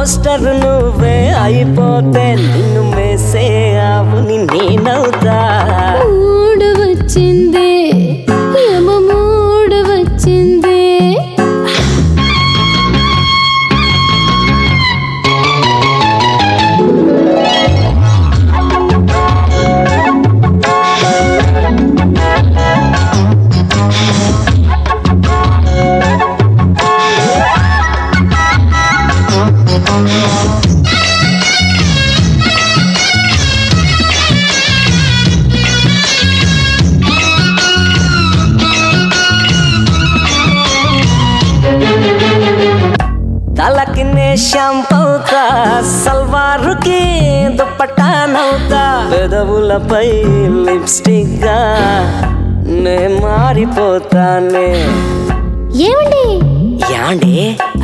poster నువ్వే అయిపోతే నిన్ను మేసే ఆవుని నేనవుతా మూడు వచ్చింది యమ మూడు వచ్చింది తలకి నే షాంపవుతా సల్వారుకి దుప్పటానవుతా పెదవులపై లిప్స్టిక్ గా నే మారిపోతానే ఏమండి యాండి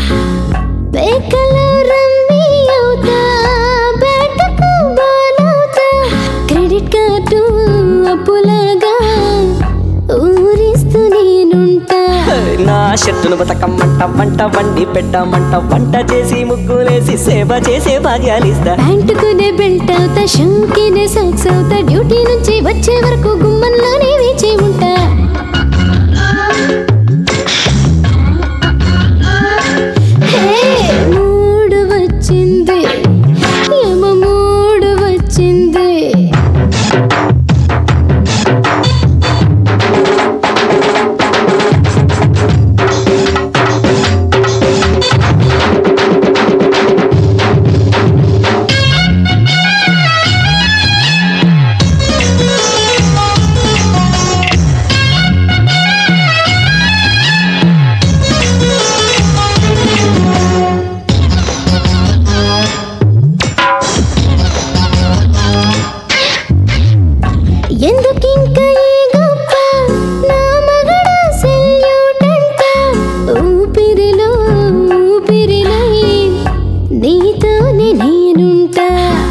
బేకలో రమ్మీ అవుతా బ్యాటకు బాల్ అవుతా క్రెడిట్ కార్డు అప్పులాగా ఊరిస్తూ నేనుంటా నా షర్టును బతకమ్మంట వంట వండి పెట్టమంట వంట చేసి ముగ్గులేసి సేవ చేసే భాగ్యాలిస్తా ప్యాంటుకునే బెల్ట్ అవుతా షూకినే సాక్స్ అవుతా డ్యూటీ నుంచి వచ్చే వరకు గుమ్మంలోనే వేచి ఉంటా హే, మూడు వచ్చింది యమ మూడు వచ్చింది ఎందుకింక ఈ గొప్ప నా మగడ సెల్యూట్ అంట ఊపిరిలో ఊపిరిలై నీతోనే నేనుంటా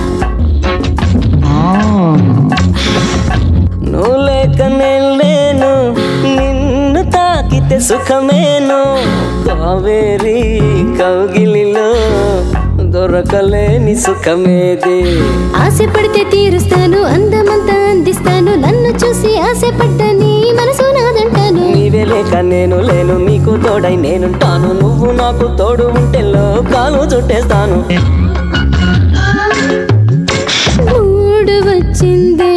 నువ్వు లేక నేను లేను నిన్ను తాకితే సుఖమేను కావేరి కౌగిలిలో దొరకలేని సుఖమేది ఆశపడితే తీరుస్తాను అందమంతా అందిస్తాను నన్ను చూసి ఆశపడ్డ నీ మనసు నాదంటాను నీవే లేక నేను లేను నీకు తోడై నేనుంటాను నువ్వు నాకు తోడు ఉంటే కాలు చుట్టేస్తాను మూడు వచ్చింది